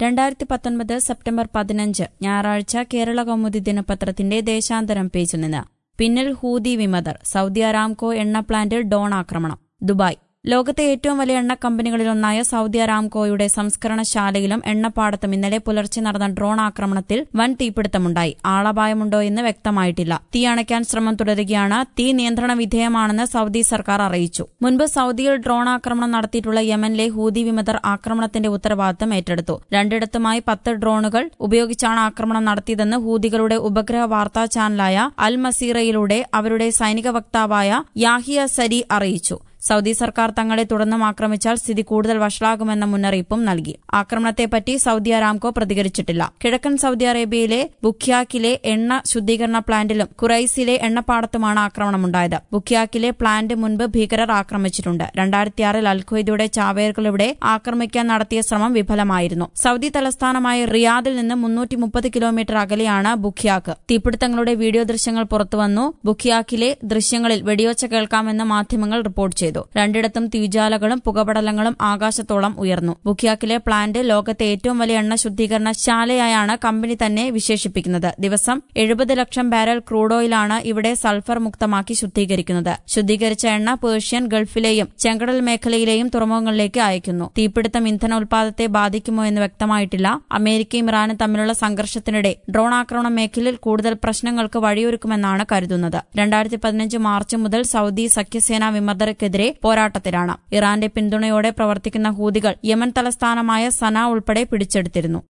രണ്ടായിരത്തി പത്തൊൻപത് സെപ്റ്റംബർ പതിനഞ്ച് ഞായറാഴ്ച കേരള കൗമുദി ദിനപത്രത്തിന്റെ ദേശാന്തരം പേജിൽ നിന്ന് പിന്നിൽ ഹൂതി വിമതർ സൗദി അറാംകോ എണ്ണ പ്ലാന്റിൽ ഡോൺ ആക്രമണം ദുബായ് ലോകത്തെ ഏറ്റവും വലിയ എണ്ണ കമ്പനികളിലൊന്നായ സൗദി അറാംകോയുടെ സംസ്കരണശാലയിലും എണ്ണപ്പാടത്തും ഇന്നലെ പുലർച്ചെ നടന്ന ഡ്രോൺ ആക്രമണത്തിൽ വൻ തീപിടുത്തമുണ്ടായി ആളപായമുണ്ടോ എന്ന് വ്യക്തമായിട്ടില്ല തീ അണയ്ക്കാൻ ശ്രമം തുടരുകയാണ് തീ നിയന്ത്രണ വിധേയമാണെന്ന് സൗദി സർക്കാർ അറിയിച്ചു മുൻപ് സൗദിയിൽ ഡ്രോൺ ആക്രമണം നടത്തിയിട്ടുള്ള യമനിലെ ഹൂതി വിമതർ ആക്രമണത്തിന്റെ ഉത്തരവാദിത്തം ഏറ്റെടുത്തു രണ്ടിടത്തുമായി പത്ത് ഡ്രോണുകൾ ഉപയോഗിച്ചാണ് ആക്രമണം നടത്തിയതെന്ന് ഹൂതികളുടെ ഉപഗ്രഹ വാർത്താ ചാനലായ അൽ മസീറയിലൂടെ അവരുടെ സൈനിക വക്താവായ യാഹിയ സരി അറിയിച്ചു സൗദി സർക്കാർ തങ്ങളെ തുടർന്നും ആക്രമിച്ചാൽ സ്ഥിതി കൂടുതൽ വഷളാകുമെന്ന മുന്നറിയിപ്പും നൽകി ആക്രമണത്തെപ്പറ്റി സൗദി അറാംകോ പ്രതികരിച്ചിട്ടില്ല കിഴക്കൻ സൗദി അറേബ്യയിലെ ബുഖ്യാക്കിലെ എണ്ണ ശുദ്ധീകരണ പ്ലാന്റിലും ഖുറൈസിലെ എണ്ണപ്പാടത്തുമാണ് ആക്രമണമുണ്ടായത് ബുഖ്യാക്കിലെ പ്ലാന്റ് മുൻപ് ഭീകരർ ആക്രമിച്ചിട്ടുണ്ട് രണ്ടായിരത്തിയാറിൽ അൽഖ്വയ്ദയുടെ ചാവേറുകളിവിടെ ആക്രമിക്കാൻ നടത്തിയ ശ്രമം വിഫലമായിരുന്നു സൗദി തലസ്ഥാനമായ റിയാദിൽ നിന്ന് മുന്നൂറ്റി മുപ്പത് കിലോമീറ്റർ അകലെയാണ് ബുഖ്യാക്ക് തീപിടുത്തങ്ങളുടെ വീഡിയോ ദൃശ്യങ്ങൾ പുറത്തുവന്നു ബുഖ്യാക്കിലെ ദൃശ്യങ്ങളിൽ വെടിയൊച്ച കേൾക്കാമെന്ന് മാധ്യമങ്ങൾ റിപ്പോർട്ട് ചെയ്തു രണ്ടിടത്തും തീജ്വാലകളും പുകപടലങ്ങളും ആകാശത്തോളം ഉയർന്നു ബുഖ്യാക്കിലെ പ്ലാന്റ് ലോകത്തെ ഏറ്റവും വലിയ എണ്ണ ശുദ്ധീകരണ ശാലയായാണ് കമ്പനി തന്നെ വിശേഷിപ്പിക്കുന്നത് ദിവസം എഴുപത് ലക്ഷം ബാരൽ ക്രൂഡ് ഓയിലാണ് ഇവിടെ സൾഫർ മുക്തമാക്കി ശുദ്ധീകരിക്കുന്നത് ശുദ്ധീകരിച്ച എണ്ണ പേർഷ്യൻ ഗൾഫിലെയും ചെങ്കടൽ മേഖലയിലെയും തുറമുഖങ്ങളിലേക്ക് അയക്കുന്നു തീപിടുത്തം ഇന്ധന ഉൽപാദനത്തെ ബാധിക്കുമോ എന്ന് വ്യക്തമായിട്ടില്ല അമേരിക്കയും ഇറാനും തമ്മിലുള്ള സംഘർഷത്തിനിടെ ഡ്രോൺ ആക്രമണം മേഖലയിൽ കൂടുതൽ പ്രശ്നങ്ങൾക്ക് വഴിയൊരുക്കുമെന്നാണ് കരുതുന്നത് രണ്ടായിരത്തി പതിനഞ്ച് മാർച്ച് മുതൽ സൗദി സഖ്യസേനാ വിമതർക്കെതിരെ പോരാട്ടത്തിലാണ് ഇറാന്റെ പിന്തുണയോടെ പ്രവർത്തിക്കുന്ന ഹൂതികൾ യമൻ തലസ്ഥാനമായ സന ഉൾപ്പെടെ പിടിച്ചെടുത്തിരുന്നു